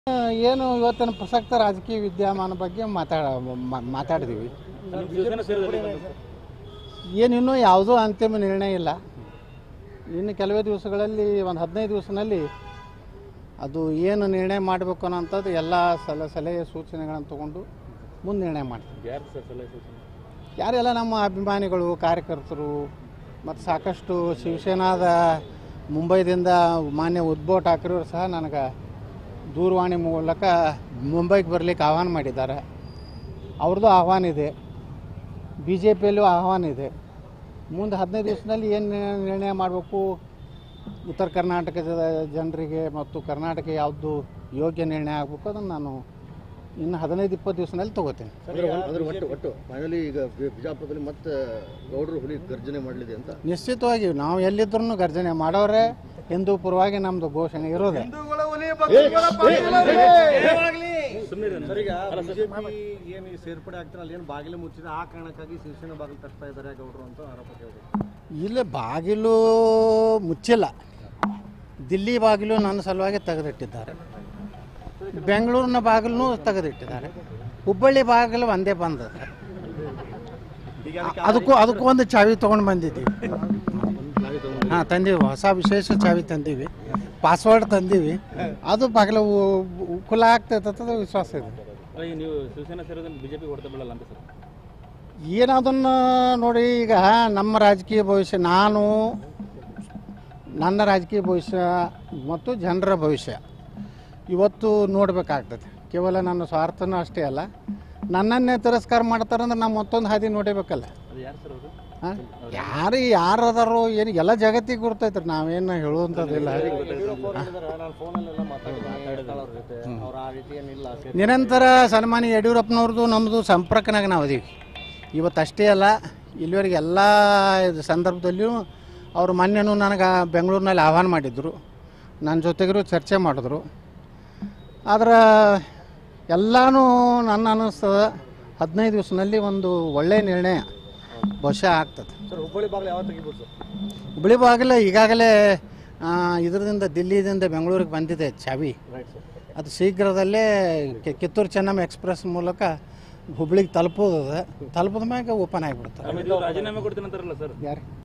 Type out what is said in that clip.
ಏನು ಇವತ್ತಿನ ಪ್ರಸಕ್ತ ರಾಜಕೀಯ ವಿದ್ಯಮಾನ ಬಗ್ಗೆ ಮಾತಾಡ ಮಾ- ಮಾತಾಡಿದೀವಿ ನಿಮ್ಮ ಶಿವಸೇನಾ ಸೇರಿದ್ರೆ ಏನು ಇನ್ನೂ ಯಾವುದೂ ಅಂತಿಮ ನಿರ್ಣಯ ಇಲ್ಲ ಇನ್ನು ಕೆಲವೇ ದಿವಸಗಳಲ್ಲಿ ಒಂದು ಹದಿನೈದು ದಿವಸದಲ್ಲಿ ಅದು ಏನು ನಿರ್ಣಯ ಮಾಡಬೇಕು ಅನ್ನೋಂಥದ್ದು ಎಲ್ಲ ಸಲ ಸಲಹೆ ಸೂಚನೆಗಳನ್ನು ತಗೊಂಡು ಮುಂದೆ ನಿರ್ಣಯ ಮಾಡ್ತೀವಿ ಯಾರು ಸರ್ ಸಲಹೆ ಸೂಚನೆ ಯಾರೆಲ್ಲ ನಮ್ಮ ಅಭಿಮಾನಿಗಳು ಕಾರ್ಯಕರ್ತರು ಮತ್ತು ಸಾಕಷ್ಟು ಶಿವಸೇನಾದ ಮುಂಬೈದಿಂದ ಮಾನ್ಯ ಉದ್ಭವ್ ಠಾಕ್ರೆಯವರು ಸಹ ನನಗೆ ದೂರವಾಣಿ ಮೂಲಕ ಮುಂಬೈಗೆ ಬರಲಿಕ್ಕೆ ಆಹ್ವಾನ ಮಾಡಿದ್ದಾರೆ ಅವ್ರದ್ದು ಆಹ್ವಾನ ಇದೆ ಬಿ ಜೆ ಪಿಯಲ್ಲೂ ಆಹ್ವಾನ ಇದೆ ಮುಂದೆ ಹದಿನೈದು ದಿವಸದಲ್ಲಿ ಏನು ನಿರ್ಣಯ ಮಾಡಬೇಕು ಉತ್ತರ ಕರ್ನಾಟಕದ ಜನರಿಗೆ ಮತ್ತು ಕರ್ನಾಟಕ ಯಾವುದು ಯೋಗ್ಯ ನಿರ್ಣಯ ಆಗಬೇಕು ಅದನ್ನು ನಾನು ಇನ್ನು ಹದಿನೈದು ಇಪ್ಪತ್ತು ದಿವಸದಲ್ಲಿ ತೊಗೋತೀನಿ ಅಂದ್ರೆ ಒನ್- ಅಂದ್ರೆ ಒಟ್ಟು ಒಟ್ಟು ಫೈನಲಿ ಈಗ ಬಿ- ಬಿಜಾಪುರದಲ್ಲಿ ಮತ್ತೆ ಗೌಡರು ಹುಲಿ ಗರ್ಜನೆ ಮಾಡಲಿದೆ ಅಂತ ನಿಶ್ಚಿತವಾಗಿ ನಾವು ಎಲ್ಲಿದ್ರೂ ಗರ್ಜನೆ ಮಾಡೋರೆ ಹಿಂದೂ ಪರವಾಗಿ ನಮ್ಮದು ಘೋಷಣೆ ಇರೋದೆ ಸುಮ್ಮನೆ ಸರ್ ಈಗ ಬಿಜೆಪಿ ಏನು ಈ ಸೇರ್ಪಡೆ ಆಗ್ತಾರೆ ಅಲ್ಲಿ ಏನು ಬಾಗಿಲು ಮುಚ್ಚಿದೆ ಆ ಕಾರಣಕ್ಕಾಗಿ ಶಿವಸೇನಾ ಬಾಗಿಲು ತಟ್ತಾ ಇದ್ದಾರೆ ಗೌಡ್ರು ಅಂತ ಆರೋಪ ಕೇಳಿದ್ರು ಇಲ್ಲಿ ಬಾಗಿಲು ಮುಚ್ಚಿಲ್ಲ ದಿಲ್ಲಿ ಬಾಗಿಲು ನನ್ನ ಸಲುವಾಗಿ ತೆಗೆದಿಟ್ಟಿದ್ದಾರೆ ಬೆಂಗಳೂರಿನ ಬಾಗಿಲು ತೆಗೆದಿಟ್ಟಿದ್ದಾರೆ ಹುಬ್ಬಳ್ಳಿ ಬಾಗಿಲು ಒಂದೇ ಬಂದದ ಅದಕ್ಕೂ ಅದಕ್ಕೂ ಒಂದು ಚಾವಿ ತೊಗೊಂಡು ಬಂದಿದ್ದೀವಿ ಹಾಂ ತಂದೀವಿ ಹೊಸ ವಿಶೇಷ ಚಾವಿ ತಂದೀವಿ ಪಾಸ್ವರ್ಡ್ ತಂದೀವಿ ಅದು ಬಾಗಿಲು ಕುಲ ಆಗ್ತೈತೆ ಅಂತ ವಿಶ್ವಾಸ ಇದೆ ಈಗ ನೀವು ಶಿವಸೇನಾ ಸೇರೋದ್ರೆ ಬಿಜೆಪಿ ಹೊಡೆತ ಬೀಳಲ್ಲ ಅಂತ ಸರ್ ಏನದನ್ನು ನೋಡಿ ಈಗ ನಮ್ಮ ರಾಜಕೀಯ ಭವಿಷ್ಯ ನಾನು ನನ್ನ ರಾಜಕೀಯ ಭವಿಷ್ಯ ಮತ್ತು ಜನರ ಭವಿಷ್ಯ ಇವತ್ತು ನೋಡಬೇಕಾಗ್ತದೆ ಕೇವಲ ನನ್ನ ಸ್ವಾರ್ಥನೂ ಅಷ್ಟೇ ಅಲ್ಲ ನನ್ನನ್ನೇ ತಿರಸ್ಕಾರ ಮಾಡ್ತಾರಂದ್ರೆ ನಾವು ಮತ್ತೊಂದು ಹಾದಿ ನೋಡಬೇಕಲ್ಲ ಅದು ಯಾರು ಸರ್ ಅವರು ಹಾಂ ಯಾರು ಯಾರು ಅದಾರೋ ಏನು ಎಲ್ಲ ಜಗತ್ತಿಗೆ ಗುರ್ತೈತ್ರಿ ನಾವೇನು ಹೇಳುವಂಥದ್ದಿಲ್ಲ ಯಡಿಯೂರಪ್ಪ ಅವರು ಹೇಳಿದಾರೆ ನಾನು ಫೋನಲ್ಲೆಲ್ಲ ಮಾತಾಡಿದ್ದೆ ಅವ್ರ ಜೊತೆ ಅವ್ರು ಆ ರೀತಿ ಏನಿಲ್ಲ ಸೇರ್- ನಿರಂತರ ಸನ್ಮಾನ್ಯ ಯಡಿಯೂರಪ್ಪನವ್ರದ್ದು ನಮ್ಮದು ಸಂಪರ್ಕನಾಗ ನಾವು ಅದೀವಿ ಇವತ್ತು ಅಷ್ಟೇ ಅಲ್ಲ ಇಲ್ಲಿವರೆಗೆ ಎಲ್ಲ ಇದು ಸಂದರ್ಭದಲ್ಲಿಯೂ ಅವರು ಮೊನ್ನೆನೂ ನನಗೆ ಬೆಂಗಳೂರಿನಲ್ಲಿ ಆಹ್ವಾನ ಮಾಡಿದ್ರು ನನ್ನ ಜೊತೆಗೂ ಚರ್ಚೆ ಮಾಡಿದ್ರು ಆದ್ರೆ ಎಲ್ಲನೂ ನನ್ನ ಅನ್ನಿಸ್ತದ ಹದಿನೈದು ದಿವಸದಲ್ಲಿ ಒಂದು ಒಳ್ಳೆಯ ನಿರ್ಣಯ ಬಹುಶಃ ಆಗ್ತದೆ ಸರ್ ಹುಬ್ಬಳ್ಳಿ ಬಾಗಿಲು ಯಾವತ್ತು ತೆಗಿಬೋದು ಸರ್ ಹುಬ್ಳಿ ಬಾಗಿಲ ಈಗಾಗಲೇ ಆ, ಇದರಿಂದ ದಿಲ್ಲಿದಿಂದ ಬೆಂಗಳೂರಿಗೆ ಬಂದಿದೆ ಚಾವಿ ರೈಟ್ ಸರ್ ಅದು ಶೀಘ್ರದಲ್ಲೇ ಕಿ- ಕಿತ್ತೂರು ಚೆನ್ನಮ್ಮ ಎಕ್ಸ್ಪ್ರೆಸ್ ಮೂಲಕ ಹುಬ್ಳಿಗೆ ತಲುಪೋದು ತಲುಪಿದ ಮ್ಯಾಗ ಓಪನ್ ಆಗಿಬಿಡ್ತಾರೆ ಆಮೇಲೆ ಇವ್ರು ರಾಜೀನಾಮೆ ಕೊಡ್ತೀನಿ ಅಂತಾರಲ್ಲ ಸರ್ ಯಾರು